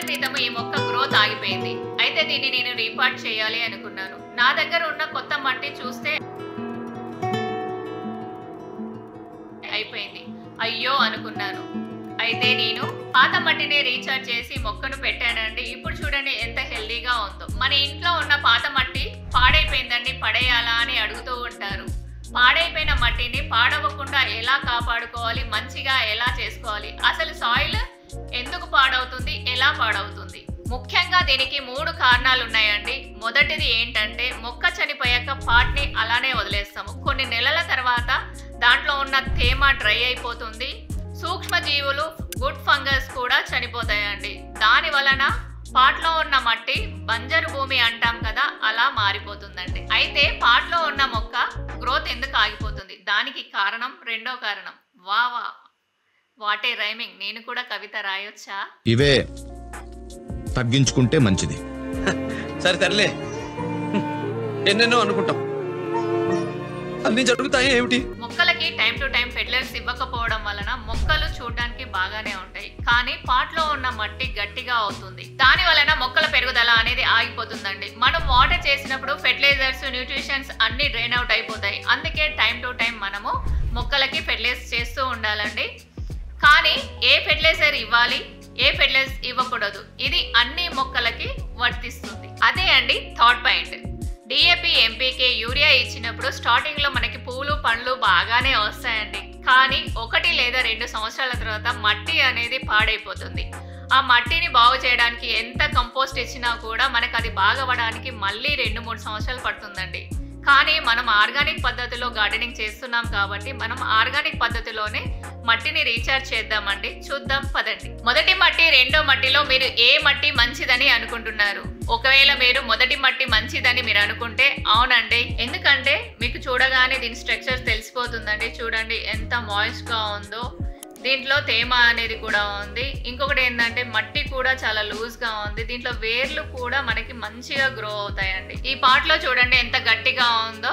క్రితం ఈ మొక్క గ్రోత్ ఆగిపోయింది అయితే దీన్ని నేను రీపార్ట్ చేయాలి అనుకున్నాను నా దగ్గర ఉన్న కొత్త మట్టి చూస్తే అయిపోయింది అయ్యో అనుకున్నాను అయితే నేను పాత మట్టిని రీఛార్జ్ చేసి మొక్కను పెట్టానండి ఇప్పుడు చూడండి ఎంత హెల్దీగా ఉందో మన ఇంట్లో ఉన్న పాత మట్టి పాడైపోయిందండి పడేయాలా అని అడుగుతూ ఉంటారు పాడైపోయిన మట్టిని పాడవకుండా ఎలా కాపాడుకోవాలి మంచిగా ఎలా చేసుకోవాలి అసలు సాయిల్ ఎందుకు పాడవుతుంది ఎలా పాడవుతుంది ముఖ్యంగా దీనికి మూడు కారణాలు ఉన్నాయండి మొదటిది ఏంటంటే మొక్క చనిపోయాక పాట్ని అలానే వదిలేస్తాము కొన్ని నెలల తర్వాత దాంట్లో ఉన్న తేమ డ్రై అయిపోతుంది సూక్ష్మ జీవులు గుడ్ ఫంగస్ కూడా చనిపోతాయండి దాని వలన పాట్లో ఉన్న మట్టి బంజరు భూమి అంటాం కదా అలా మారిపోతుందండి అయితే పాట్లో ఉన్న మొక్క గ్రోత్ ఎందుకు ఆగిపోతుంది దానికి కారణం రెండో కారణం వా వా వాటే రైమింగ్ నేను కూడా కవిత రాయొచ్చా ఇవే తగ్గించుకుంటే మంచిది సరే తరలే ఎన్నెన్నో అనుకుంటాం అన్ని జరుగుతాయి ఏమిటి మొక్కలకి టైం టు టైం ఫెర్టిలైజర్స్ ఇవ్వకపోవడం వలన మొక్కలు చూడడానికి బాగానే ఉంటాయి కానీ పాట్లో ఉన్న మట్టి గట్టిగా అవుతుంది దాని వలన మొక్కల పెరుగుదల అనేది ఆగిపోతుందండి మనం వాటర్ చేసినప్పుడు ఫెర్టిలైజర్స్ న్యూట్రిషన్స్ అన్ని డ్రైన్ అవుట్ అయిపోతాయి అందుకే టైం టు టైం మనము మొక్కలకి ఫెర్టిలైజ్ చేస్తూ ఉండాలండి కానీ ఏ ఫెర్టిలైజర్ ఇవ్వాలి ఏ ఫెర్టిలైజర్ ఇవ్వకూడదు ఇది అన్ని మొక్కలకి వర్తిస్తుంది అదే అండి third point DAP NPK urea ఇచ్చినప్పుడు స్టార్టింగ్ లో మనకి పూలు పండ్లు బాగానే వస్తాయండి కానీ ఒకటి లేదా రెండు సంవత్సరాల తర్వాత మట్టి అనేది పాడైపోతుంది ఆ మట్టిని బాగు చేయడానికి ఎంత కంపోస్ట్ ఇచ్చినా కూడా మనకు అది బాగవడానికి మళ్ళీ రెండు మూడు సంవత్సరాలు పడుతుందండి కానీ మనం ఆర్గానిక్ పద్ధతిలో గార్డెనింగ్ చేస్తున్నాం కాబట్టి మనం ఆర్గానిక్ పద్ధతిలోనే మట్టిని రీఛార్జ్ చేద్దామండి చూద్దాం పదండి మొదటి మట్టి రెండో మట్టిలో మీరు ఏ మట్టి మంచిదని అనుకుంటున్నారు ఒకవేళ మీరు మొదటి మట్టి మంచిదని మీరు అనుకుంటే అవునండి ఎందుకంటే మీకు చూడగానే దీని స్ట్రక్చర్ తెలిసిపోతుందండి చూడండి ఎంత మాయిస్ట్ గా ఉందో దీంట్లో తేమ అనేది కూడా ఉంది ఇంకొకటి ఏంటంటే మట్టి కూడా చాలా లూజ్ గా ఉంది దీంట్లో వేర్లు కూడా మనకి మంచిగా గ్రో అవుతాయండి ఈ పాట్ లో చూడండి ఎంత గట్టిగా ఉందో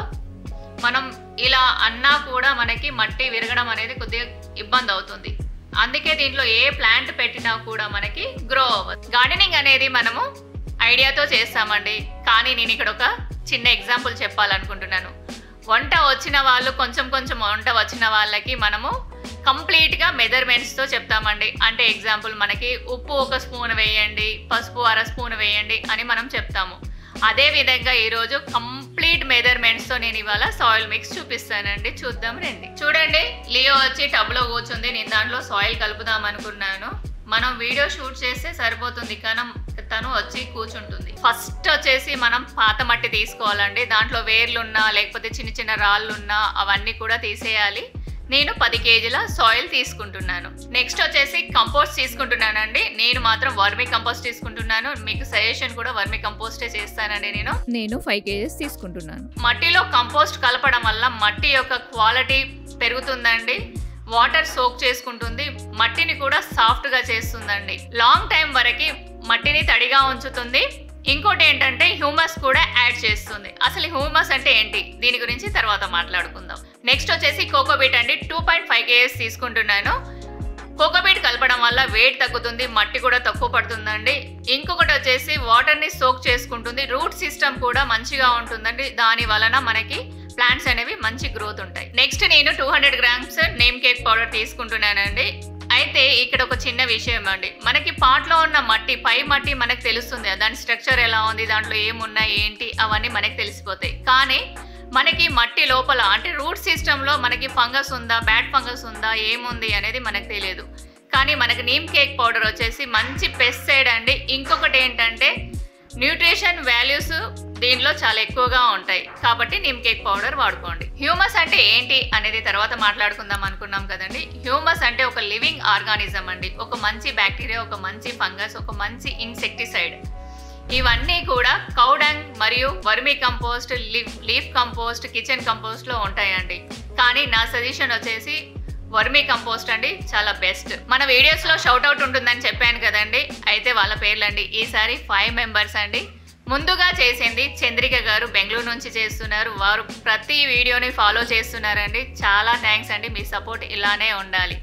మనం ఇలా అన్నా కూడా మనకి మట్టి విరగడం అనేది కొద్దిగా ఇబ్బంది అవుతుంది అందుకే దీంట్లో ఏ ప్లాంట్ పెట్టినా కూడా మనకి గ్రో అవ్వదు గార్డెనింగ్ అనేది మనము ఐడియాతో చేస్తామండి కానీ నేను ఇక్కడ ఒక చిన్న ఎగ్జాంపుల్ చెప్పాలనుకుంటున్నాను వంట వచ్చిన వాళ్ళు కొంచెం కొంచెం వంట వచ్చిన వాళ్ళకి మనము కంప్లీట్గా మెజర్మెంట్స్తో చెప్తామండి అంటే ఎగ్జాంపుల్ మనకి ఉప్పు ఒక స్పూన్ వేయండి పసుపు అర స్పూన్ వేయండి అని మనం చెప్తాము అదే విధంగా ఈరోజు కంప్లీట్ మెజర్మెంట్స్తో నేను ఇవాళ సాయిల్ మిక్స్ చూపిస్తానండి చూద్దాం రండి చూడండి లియో వచ్చి టబ్లో కూర్చుంది నేను దాంట్లో సాయిల్ కలుపుదాం అనుకున్నాను మనం వీడియో షూట్ చేస్తే సరిపోతుంది కానీ తను వచ్చి కూర్చుంటుంది ఫస్ట్ వచ్చేసి మనం పాత మట్టి తీసుకోవాలండి దాంట్లో వేర్లున్నా లేకపోతే చిన్న చిన్న రాళ్ళున్నా అవన్నీ కూడా తీసేయాలి నేను పది కేజీల సాయిల్ తీసుకుంటున్నాను నెక్స్ట్ వచ్చేసి కంపోస్ట్ తీసుకుంటున్నానండి నేను మాత్రం వర్మి కంపోస్ట్ తీసుకుంటున్నాను మీకు సజెషన్ కూడా వర్మి కంపోస్టే చేస్తానండి నేను నేను ఫైవ్ కేజెస్ తీసుకుంటున్నాను మట్టిలో కంపోస్ట్ కలపడం వల్ల మట్టి యొక్క క్వాలిటీ పెరుగుతుందండి వాటర్ సోక్ చేసుకుంటుంది మట్టిని కూడా సాఫ్ట్ గా చేస్తుందండి లాంగ్ టైం వరకు మట్టిని తడిగా ఉంచుతుంది ఇంకోటి ఏంటంటే హ్యూమస్ కూడా యాడ్ చేస్తుంది అసలు హ్యూమస్ అంటే ఏంటి దీని గురించి తర్వాత మాట్లాడుకుందాం నెక్స్ట్ వచ్చేసి కోకోబీట్ అండి టూ పాయింట్ ఫైవ్ కేఎస్ తీసుకుంటున్నాను కోకోబీట్ కలపడం వల్ల వెయిట్ తగ్గుతుంది మట్టి కూడా తక్కువ పడుతుందండి ఇంకొకటి వచ్చేసి వాటర్ ని సోక్ చేసుకుంటుంది రూట్ సిస్టమ్ కూడా మంచిగా ఉంటుందండి దాని వలన మనకి ప్లాంట్స్ అనేవి మంచి గ్రోత్ ఉంటాయి నెక్స్ట్ నేను two hundred grams neem cake powder తీసుకుంటున్నానండి అయితే ఇక్కడ ఒక చిన్న విషయం అండి మనకి పాట్లో ఉన్న మట్టి పై మట్టి మనకు తెలుస్తుంది దాని స్ట్రక్చర్ ఎలా ఉంది దాంట్లో ఏమున్నాయి ఏంటి అవన్నీ మనకి తెలిసిపోతాయి కానీ మనకి మట్టి లోపల అంటే రూట్ సిస్టంలో మనకి ఫంగస్ ఉందా బ్యాడ్ ఫంగస్ ఉందా ఏముంది అనేది మనకు తెలియదు కానీ మనకి నీమ్ కేక్ పౌడర్ వచ్చేసి మంచి పెస్టిసైడ్ అండి ఇంకొకటి ఏంటంటే న్యూట్రిషన్ వాల్యూస్ దీనిలో చాలా ఎక్కువగా ఉంటాయి కాబట్టి నిమ్ కేక్ పౌడర్ వాడుకోండి హ్యూమస్ అంటే ఏంటి అనేది తర్వాత మాట్లాడుకుందాం అనుకున్నాం కదండి హ్యూమస్ అంటే ఒక లివింగ్ ఆర్గానిజం అండి ఒక మంచి బ్యాక్టీరియా ఒక మంచి ఫంగస్ ఒక మంచి ఇన్సెక్టిసైడ్ ఇవన్నీ కూడా కౌడంగ్ మరియు vermi compost leaf leaf compost kitchen compost లో ఉంటాయండి కానీ నా సజెషన్ వచ్చేసి వర్మీ కంపోస్ట్ అండి చాలా బెస్ట్ మన వీడియోస్ లో షౌట్ అవుట్ ఉంటుందని చెప్పాను కదండి అయితే వాళ్ళ పేర్లండి ఈసారి ఫైవ్ మెంబర్స్ అండి ముందుగా చేసింది చంద్రిక గారు బెంగళూరు నుంచి చేస్తున్నారు వారు ప్రతి వీడియోని ఫాలో చేస్తున్నారండి చాలా థ్యాంక్స్ అండి మీ సపోర్ట్ ఇలానే ఉండాలి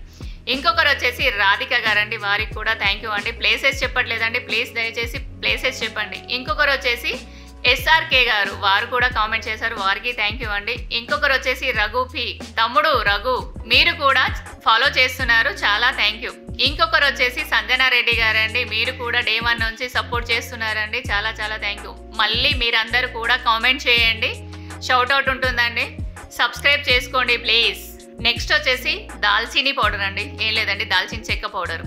ఇంకొకరు వచ్చేసి రాధిక గారండి వారికి కూడా థ్యాంక్ యూ అండి ప్లేసెస్ చెప్పట్లేదండి ప్లీజ్ దయచేసి ప్లేసెస్ చెప్పండి ఇంకొకరు వచ్చేసి ఎస్ఆర్కే గారు వారు కూడా కామెంట్ చేశారు వారికి థ్యాంక్ యూ అండి ఇంకొకరు వచ్చేసి రఘు పి తమ్ముడు రఘు మీరు కూడా ఫాలో చేస్తున్నారు చాలా థ్యాంక్ యూ ఇంకొకరు వచ్చేసి సంజనా రెడ్డి గారండి మీరు కూడా డే వన్ నుంచి సపోర్ట్ చేస్తున్నారండి చాలా చాలా థ్యాంక్ యూ మళ్ళీ మీరందరూ కూడా కామెంట్ చేయండి షౌట్ అవుట్ ఉంటుందండి సబ్స్క్రైబ్ చేసుకోండి ప్లీజ్ నెక్స్ట్ వచ్చేసి దాల్చినీ పౌడర్ అండి ఏం లేదండి దాల్చిన చెక్క పౌడర్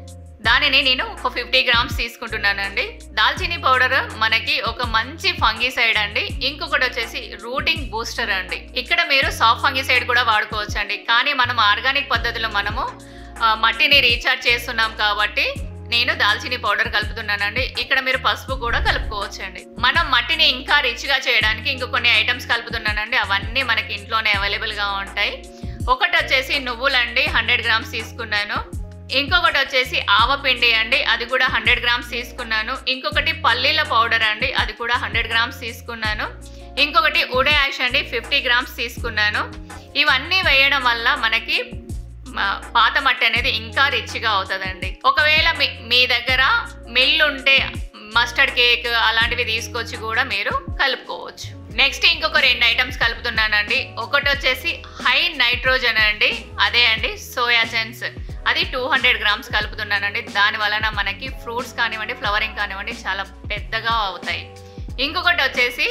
దానిని నేను ఒక ఫిఫ్టీ గ్రామ్స్ తీసుకుంటున్నానండి దాల్చినీ పౌడర్ మనకి ఒక మంచి ఫంగిసైడ్ అండి ఇంకొకటి వచ్చేసి రూటింగ్ బూస్టర్ అండి ఇక్కడ మీరు సాఫ్ట్ ఫంగిసైడ్ కూడా వాడుకోవచ్చు అండి కానీ మనం ఆర్గానిక్ పద్ధతిలో మనము ఆ, మట్టిని రీఛార్జ్ చేస్తున్నాం కాబట్టి నేను దాల్చినీ పౌడర్ కలుపుతున్నానండి ఇక్కడ మీరు పసుపు కూడా కలుపుకోవచ్చు అండి మనం మట్టిని ఇంకా రిచ్గా చేయడానికి ఇంకో కొన్ని ఐటమ్స్ కలుపుతున్నానండి అవన్నీ మనకి ఇంట్లోనే అవైలబుల్గా ఉంటాయి ఒకటి వచ్చేసి నువ్వులండి హండ్రెడ్ గ్రామ్స్ తీసుకున్నాను ఇంకొకటి వచ్చేసి ఆవపిండి అండి అది కూడా హండ్రెడ్ గ్రామ్స్ తీసుకున్నాను ఇంకొకటి పల్లీల పౌడర్ అండి అది కూడా హండ్రెడ్ గ్రామ్స్ తీసుకున్నాను ఇంకొకటి ఉడే యాష్ అండి ఫిఫ్టీ గ్రామ్స్ తీసుకున్నాను ఇవన్నీ వేయడం వల్ల మనకి మ- పాత మట్టి అనేది ఇంకా రిచ్గా అవుతుందండి ఒకవేళ మీ మీ దగ్గర మిల్ ఉంటే మస్టర్డ్ కేక్ అలాంటివి తీసుకొచ్చి కూడా మీరు కలుపుకోవచ్చు నెక్స్ట్ ఇంకొక రెండు ఐటమ్స్ కలుపుతున్నానండి ఒకటి వచ్చేసి హై నైట్రోజన్ అండి అదే అండి సోయా చన్స్ అది టూ హండ్రెడ్ గ్రామ్స్ కలుపుతున్నానండి దాని వలన మనకి ఫ్రూట్స్ కానివ్వండి ఫ్లవరింగ్ కానివ్వండి చాలా పెద్దగా అవుతాయి ఇంకొకటి వచ్చేసి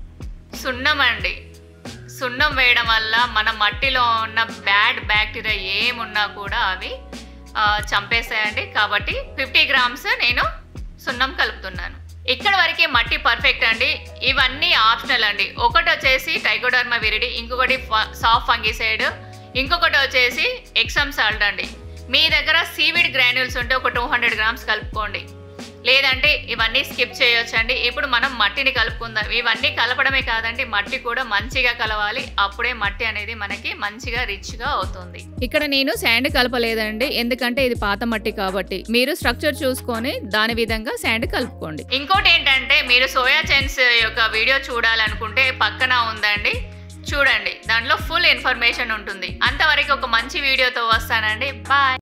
సున్నం అండి సున్నం వేయడం వల్ల మన మట్టిలో ఉన్న బ్యాడ్ బ్యాక్టీరియా ఏమున్నా కూడా అవి ఆ, చంపేస్తాయండి కాబట్టి ఫిఫ్టీ గ్రామ్స్ నేను సున్నం కలుపుతున్నాను ఇక్కడ వరకు మట్టి పర్ఫెక్ట్ అండి ఇవన్నీ ఆప్షనల్ అండి ఒకటి వచ్చేసి టైకోడర్మా విరిడి ఇంకొకటి సాఫ్ట్ ఫంగిసైడ్ ఇంకొకటి వచ్చేసి ఎక్సమ్ సాల్ట్ అండి మీ దగ్గర సీవిడ్ గ్రాన్యూల్స్ ఉంటే ఒక టూ హండ్రెడ్ గ్రామ్స్ కలుపుకోండి లేదంటే ఇవన్నీ స్కిప్ చేయొచ్చండి ఇప్పుడు మనం మట్టిని కలుపుకుందాం ఇవన్నీ కలపడమే కాదండి మట్టి కూడా మంచిగా కలవాలి అప్పుడే మట్టి అనేది మనకి మంచిగా రిచ్గా అవుతుంది ఇక్కడ నేను శాండ్ కలపలేదండి ఎందుకంటే ఇది పాత మట్టి కాబట్టి మీరు స్ట్రక్చర్ చూసుకొని దాని విధంగా శాండ్ కలుపుకోండి ఇంకోటి ఏంటంటే మీరు సోయా చన్స్ యొక్క వీడియో చూడాలనుకుంటే పక్కన ఉందండి చూడండి దాంట్లో ఫుల్ ఇన్ఫర్మేషన్ ఉంటుంది అంతవరకు ఒక మంచి వీడియోతో వస్తానండి బాయ్